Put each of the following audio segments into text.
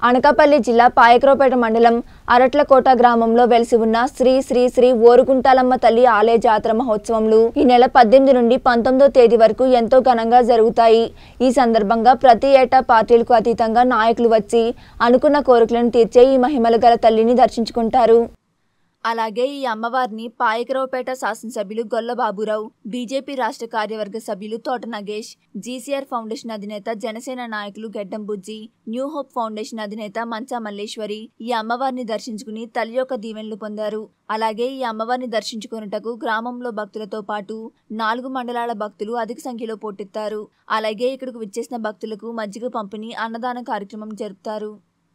అనకాపల్లి జిల్లా పాయకరావుపేట మండలం అరట్లకోట గ్రామంలో వెలిసి ఉన్న శ్రీ శ్రీ శ్రీ ఓరుగుంటాలమ్మ తల్లి ఆలయ జాతర మహోత్సవంలు ఈ నెల పద్దెనిమిది నుండి పంతొమ్మిదో తేదీ వరకు ఎంతో ఘనంగా జరుగుతాయి ఈ సందర్భంగా ప్రతి ఏటా పార్టీలకు అతీతంగా నాయకులు వచ్చి అనుకున్న కోరికలను తీర్చే ఈ మహిమల గల తల్లిని దర్శించుకుంటారు అలాగే ఈ అమ్మవారిని పాయకరావుపేట శాసనసభ్యులు గొల్ల బాబురావు బీజేపీ రాష్ట్ర కార్యవర్గ సభ్యులు తోట నగేష్ జీసీఆర్ ఫౌండేషన్ అధినేత జనసేన నాయకులు గెడ్డం బుజ్జి న్యూ హోప్ ఫౌండేషన్ అధినేత మంచా మల్లేశ్వరి ఈ అమ్మవారిని దర్శించుకుని తల్లి యొక్క దీవెనలు పొందారు అలాగే ఈ అమ్మవారిని దర్శించుకున్నటకు గ్రామంలో భక్తులతో పాటు నాలుగు మండలాల భక్తులు అధిక సంఖ్యలో పోటెత్తారు అలాగే ఇక్కడకు విచ్చేసిన భక్తులకు మజ్జిగ పంపిణీ అన్నదాన కార్యక్రమం జరుపుతారు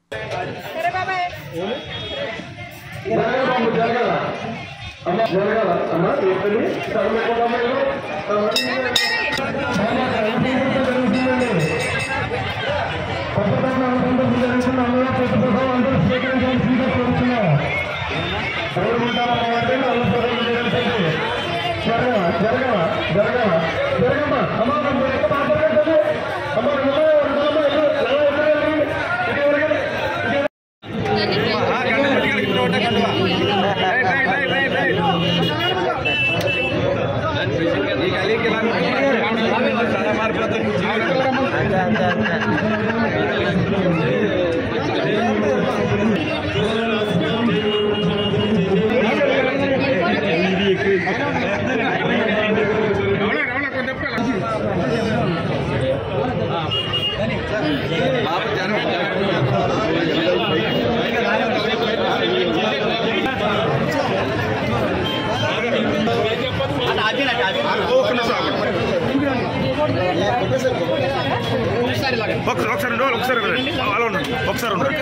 ఒకసారి ఒకసారి ఉండు, ఒకసారి ఉండండి. అలా ఉండండి ఒకసారి ఉండండి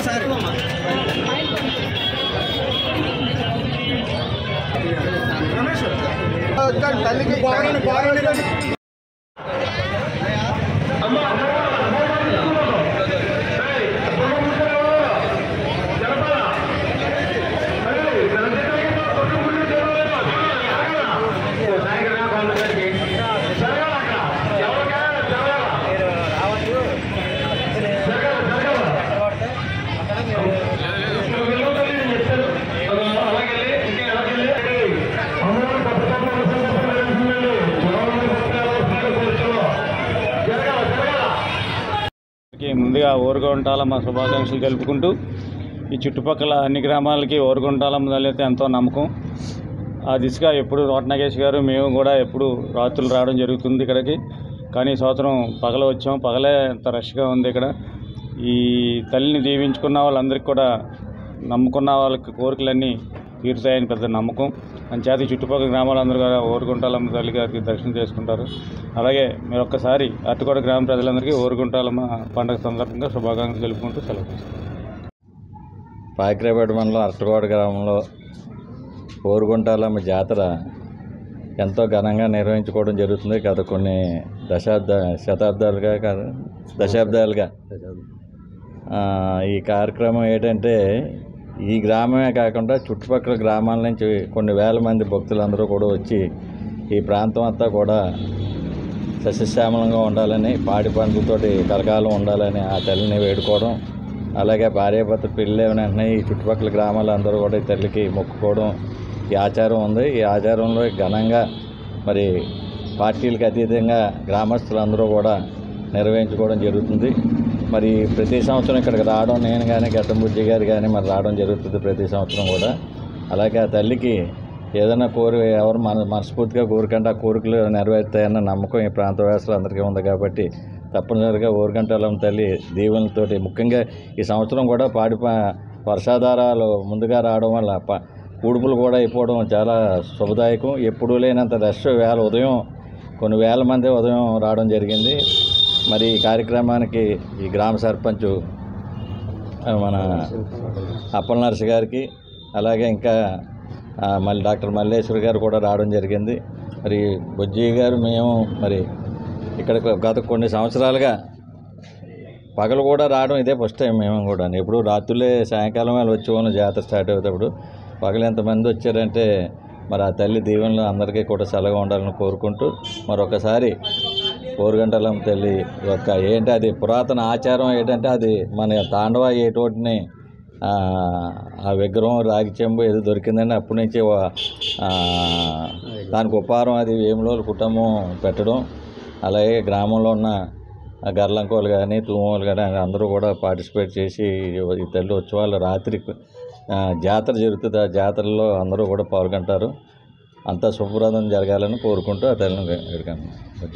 కి ముందుగా ఓరుగొంటాలమ్మ శుభాకాంక్షలు తెలుపుకుంటూ ఈ చుట్టుపక్కల అన్ని గ్రామాలకి ఓరుగొంటాలమ్మ తల్లి అయితే ఎంతో నమ్మకం ఆ దిశగా ఎప్పుడు రోటనగేష్ గారు మేము కూడా ఎప్పుడు రాత్రులు రావడం జరుగుతుంది ఇక్కడికి కానీ ఈ సంవత్సరం పగల వచ్చాం పగలే ఎంత రష్గా ఉంది ఇక్కడ ఈ తల్లిని దీవించుకున్న వాళ్ళందరికీ కూడా నమ్ముకున్న వాళ్ళకి కోరికలన్నీ తీరుతాయని పెద్ద నమ్మకం అంచేత ఈ చుట్టుపక్కల గ్రామాలందరూ కూడా ఓరుగుంటాలమ్మ తల్లి గారికి దర్శనం చేసుకుంటారు అలాగే మీరు ఒక్కసారి అట్టుకోట గ్రామ ప్రజలందరికీ ఓరుగుంటాలమ్మ పండుగ సందర్భంగా శుభాకాంక్షలు తెలుపుకుంటూ సెలవు తీసుకుంటాం. పాకిరేపేట మండలం అరటగోడ గ్రామంలో ఓరుగుంటాలమ్మ జాతర ఎంతో ఘనంగా నిర్వహించుకోవడం జరుగుతుంది గత కొన్ని దశాబ్ద శతాబ్దాలుగా కాదు దశాబ్దాలుగా ఆ, ఈ కార్యక్రమం ఏంటంటే ఈ గ్రామమే కాకుండా చుట్టుపక్కల గ్రామాల నుంచి కొన్ని వేల మంది భక్తులందరూ కూడా వచ్చి ఈ ప్రాంతం అంతా కూడా సస్యశ్యామలంగా ఉండాలని పాడి పంటలతోటి కలకాలం ఉండాలని ఆ తల్లిని వేడుకోవడం అలాగే భార్యాభర్త పెళ్ళి వెంటనే ఈ చుట్టుపక్కల గ్రామాలు అందరూ కూడా ఈ తల్లికి మొక్కుకోవడం ఈ ఆచారం ఉంది ఈ ఆచారంలో ఘనంగా మరి పార్టీలకు అతీతంగా గ్రామస్తులందరూ కూడా నిర్వహించుకోవడం జరుగుతుంది మరి ప్రతి సంవత్సరం ఇక్కడికి రావడం నేను కానీ గట్టంబుజ్జి గారు కానీ మరి రావడం జరుగుతుంది ప్రతి సంవత్సరం కూడా అలాగే ఆ తల్లికి ఏదైనా కోరి ఎవరు మన మనస్ఫూర్తిగా కోరికంటే ఆ కోరికలు నెరవేరుతాయన్న నమ్మకం ఈ ప్రాంత వాసులందరికీ ఉంది కాబట్టి తప్పనిసరిగా ఊరగంటలం తల్లి దీవెనలతోటి ముఖ్యంగా ఈ సంవత్సరం కూడా పాడి ప- వర్షాధారాలు ముందుగా రావడం వల్ల ప ఉడుపులు కూడా అయిపోవడం చాలా శుభదాయకం ఎప్పుడూ లేనంత రష్ వేల ఉదయం కొన్ని వేల మంది ఉదయం రావడం జరిగింది మరి ఈ కార్యక్రమానికి ఈ గ్రామ సర్పంచ్ ఆ, మన అప్పల నర్సి గారికి అలాగే ఇంకా ఆ, మళ్ళీ డాక్టర్ మల్లేశ్వరి గారు కూడా రావడం జరిగింది మరి బుజ్జి గారు మేము మరి ఇక్కడ గత కొన్ని సంవత్సరాలుగా పగలు కూడా రావడం ఇదే ఫస్ట్ టైం మేము కూడా ఎప్పుడు రాత్రులే సాయంకాలం వేళ వచ్చి ఉన్న జాతర స్టార్ట్ అవుతప్పుడు పగలు ఎంతమంది వచ్చారంటే మరి ఆ తల్లి దీవెనలు అందరికీ కూడా సెలవు ఉండాలని కోరుకుంటూ మరొకసారి ఓరుగంటలమ్మ తల్లి యొక్క ఏంటి అది పురాతన ఆచారం ఏంటంటే అది మన తాండవ ఏటోటిని ఆ, ఆ విగ్రహం రాగి చెంబు ఏదో దొరికిందండి అప్పటి నుంచి వా- ఆ, దానికి ఉపహారం అది వేములో కుటుంబం పెట్టడం అలాగే గ్రామంలో ఉన్న ఆ గర్లంకోలు కానీ తూమోలు కానీ అందరూ కూడా పార్టిసిపేట్ చేసి ఈ తల్లి ఉత్సవాలు రాత్రి ఆ, జాతర జరుగుతుంది ఆ జాతరలో అందరూ కూడా పాల్గొంటారు అంతా శుభ్రదం జరగాలని కోరుకుంటూ ఆ తల్లిని వేడుకుంటున్నాం